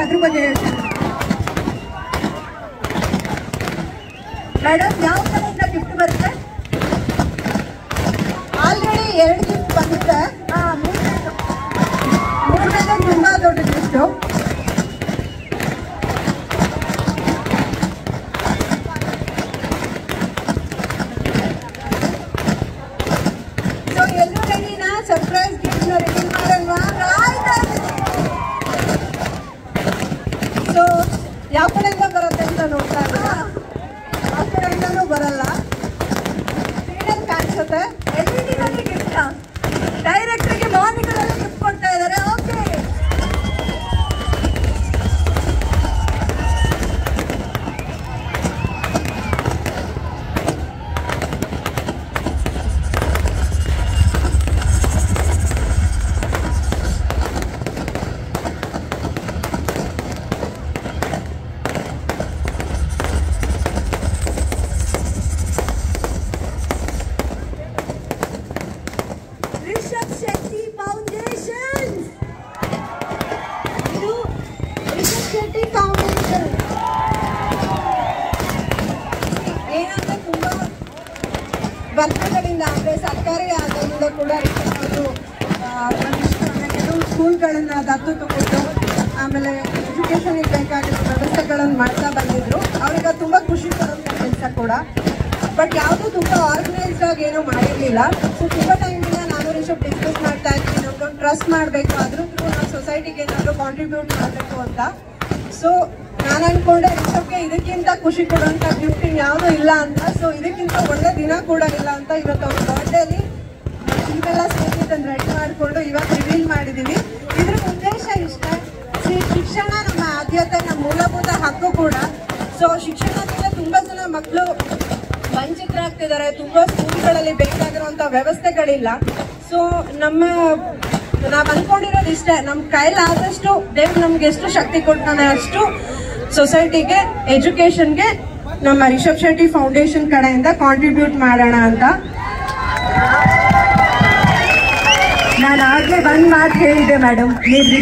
ಅದ್ರ ಬಗ್ಗೆ ಹೇಳ್ತೀನಿ ಮೇಡಮ್ ಯಾವ ಕಡೆಯಿಂದ ಗಿಫ್ಟ್ ಬರುತ್ತೆ ಆಲ್ರೆಡಿ ಎರಡು ಗಿಫ್ಟ್ ಬಂದಿದೆ ಮೂರನೇದು ತುಂಬಾ ದೊಡ್ಡ ಗಿಫ್ಟು ಸೊ ಎಲ್ಲರೂ ರೆಡಿನಾ ಸರ್ಪ್ರೈಸ್ ಗಿಫ್ಟ್ ರೆಡಿ ಮಾಡೋಣ ಕಾಯ್ತಾ ಸೊ ಯಾವ ಕಡೆಯಿಂದ ಬರುತ್ತೆ ಅಂತ ನೋಡ್ತಾ ಇದ್ದೀರಾ ಯಾವ ಕಡೆಯಿಂದನೂ ಬರಲ್ಲ ಸ್ಕ್ರೀನಲ್ಲಿ ಕಾಣಿಸುತ್ತೆ ಎಲ್ ಇ ಡಿನಲ್ಲಿ ಗಿಫ್ಟ್ ಡೈರೆಕ್ಟ್ರಿಗೆ ಮಾರ್ನಿಂಗಲ್ಲಿ ಗಿಫ್ಟ್ ಕೊಡ್ತಾ ಇದ್ದಾರೆ ಓಕೆ ರಿಷಬ್ ಶೆಟ್ಟಿ ಫೌಂಡೇಶನ್ ಇದು ರಿಷಬ್ ಶೆಟ್ಟಿ ಫೌಂಡೇಶನ್ ಏನಂದ್ರೆ ತುಂಬಾ ವರ್ಷಗಳಿಂದ ಅಂದ್ರೆ ಸರ್ಕಾರಿ ಆದಾಯದಿಂದ ಕೂಡ ರಿಷಬ್ ಅವರು ಆ, ಒಂದಿಷ್ಟು ಅಂದ್ರೆ ಕೆಲವು ಸ್ಕೂಲ್ಗಳನ್ನ ದತ್ತು ತಗೊಂಡು ಆಮೇಲೆ ಎಜುಕೇಶನ್ಗೆ ಬೇಕಾಗಿರೋ ವ್ಯವಸ್ಥೆಗಳನ್ನು ಮಾಡ್ತಾ ಬಂದಿದ್ರು ಅವ್ರಿಗೆ ಅದು ತುಂಬಾ ಖುಷಿ ಕೊಡುವಂತ ಕೆಲಸ ಕೂಡ ಬಟ್ ಯಾವುದು ತುಂಬಾ ಆರ್ಗನೈಸ್ಡ್ ಆಗಿ ಏನೂ ಮಾಡಿರ್ಲಿಲ್ಲ ಸೊ ತುಂಬಾ ಟೈಮಿಂದ ನಾನು ರಿಷಬ್ ಡಿಸ್ಕಸ್ ಮಾಡ್ತಾ ಇದ್ವಿ ನಮ್ಗೊಂದು ಟ್ರಸ್ಟ್ ಮಾಡಬೇಕು ಅದ್ರ ಥ್ರೂ ನಾವು ಸೊಸೈಟಿಗೆ ಏನಾದರೂ ಕಾಂಟ್ರಿಬ್ಯೂಟ್ ಮಾಡಬೇಕು ಅಂತ ಸೊ ನಾನು ಅನ್ಕೊಂಡೆ ರಿಷಬ್ಗೆ ಇದಕ್ಕಿಂತ ಖುಷಿ ಕೊಡುವಂತ ಗಿಫ್ಟ್ ಯಾವುದೂ ಇಲ್ಲ ಅಂತ ಸೊ ಇದಕ್ಕಿಂತ ಒಳ್ಳೆ ದಿನ ಕೂಡ ಇಲ್ಲ ಅಂತ ಇವತ್ತು ಅವ್ರ ಬರ್ಡೇಲಿ ನೀವೆಲ್ಲ ಸ್ನೇಹಿತರನ್ನ ರೆಡಿ ಮಾಡಿಕೊಂಡು ಇವತ್ತು ರಿವೀಲ್ ಮಾಡಿದೀವಿ ಇದ್ರ ಉದ್ದೇಶ ಇಷ್ಟ ಸಿ ಶಿಕ್ಷಣ ನಮ್ಮ ಆದ್ಯತೆ ನಮ್ಮ ಮೂಲಭೂತ ಹಕ್ಕು ಕೂಡ ಸೊ ಶಿಕ್ಷಣದಿಂದ ತುಂಬಾ ಜನ ಮಕ್ಕಳು ವಂಚಿತರಾಗ್ತಿದ್ದಾರೆ ತುಂಬಾ ಸ್ಕೂಲ್ಗಳಲ್ಲಿ ಬೇಕಾಗಿರುವಂತ ವ್ಯವಸ್ಥೆಗಳಿಲ್ಲ ಸೊ ನಮ್ಮ ನಾವ್ ಅನ್ಕೊಂಡಿರೋದು ಇಷ್ಟೇ ನಮ್ ಕೈಲಾದಷ್ಟು ದೇವ್ರು ನಮ್ಗೆ ಎಷ್ಟು ಶಕ್ತಿ ಕೊಡ್ತಾನೆ ಅಷ್ಟು ಸೊಸೈಟಿಗೆ ಎಜುಕೇಶನ್ಗೆ ನಮ್ಮ ರಿಷಬ್ ಶೆಟ್ಟಿ ಫೌಂಡೇಶನ್ ಕಡೆಯಿಂದ ಕಾಂಟ್ರಿಬ್ಯೂಟ್ ಮಾಡೋಣ ಅಂತ ನಾನು ಆಗ್ಲೇ ಒಂದ್ ಮಾತು ಹೇಳಿದೆ ಮೇಡಮ್ ನೀವು